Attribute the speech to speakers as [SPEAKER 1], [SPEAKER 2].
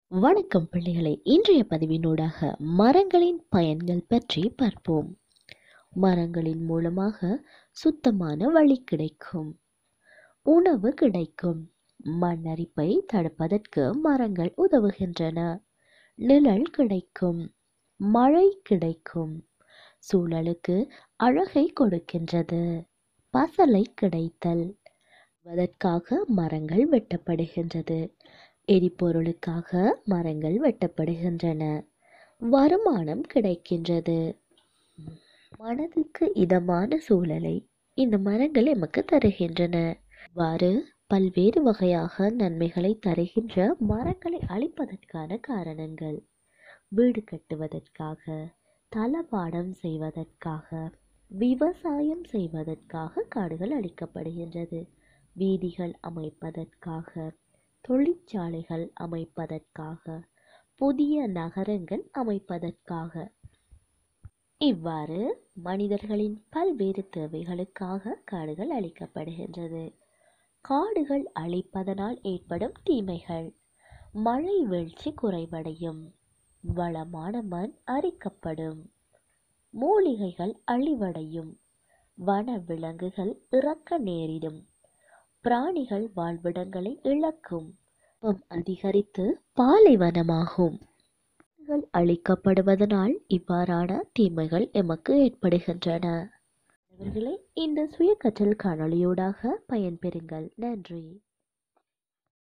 [SPEAKER 1] வணக்கம் பிள்ளைகளே இன்றைய பதிவினூடாக மரங்களின் பயன்கள் பற்றி பார்ப்போம் மரங்களின் மூலமாக சுத்தமான வழி கிடைக்கும் உணவு கிடைக்கும் மண்ணரிப்பை தடுப்பதற்கு மரங்கள் உதவுகின்றன நிழல் கிடைக்கும் மழை கிடைக்கும் சூழலுக்கு அழகை கொடுக்கின்றது பசலை கிடைத்தல் அதற்காக மரங்கள் வெட்டப்படுகின்றது எரிபொருளுக்காக மரங்கள் வெட்டப்படுகின்றன வருமானம் கிடைக்கின்றது மனதுக்கு இதமான சூழலை இந்த மரங்கள் எமக்கு தருகின்றன இவ்வாறு பல்வேறு வகையாக நன்மைகளை தருகின்ற மரங்களை அழிப்பதற்கான காரணங்கள் வீடு கட்டுவதற்காக தளபாடம் செய்வதற்காக விவசாயம் செய்வதற்காக காடுகள் அழிக்கப்படுகின்றது வீதிகள் அமைப்பதற்காக தொழிற்சாலைகள் அமைப்பதற்காக புதிய நகரங்கள் அமைப்பதற்காக இவ்வாறு மனிதர்களின் பல்வேறு தேவைகளுக்காக காடுகள் அழிக்கப்படுகின்றது காடுகள் அழிப்பதனால் ஏற்படும் தீமைகள் மழை வீழ்ச்சி குறைவடையும் வளமான மண் அரிக்கப்படும் மூலிகைகள் அழிவடையும் வன விலங்குகள் இறக்க நேரிடும் பிராணிகள் வாழ்விடங்களை இழக்கும் வெப்பம் அதிகரித்து பாலைவனமாகும் காடுகள் அழிக்கப்படுவதனால் இவ்வாறான தீமைகள் எமக்கு ஏற்படுகின்றன அவர்களே இந்த சுய கற்றல் காணொளியூடாக பயன்பெறுங்கள் நன்றி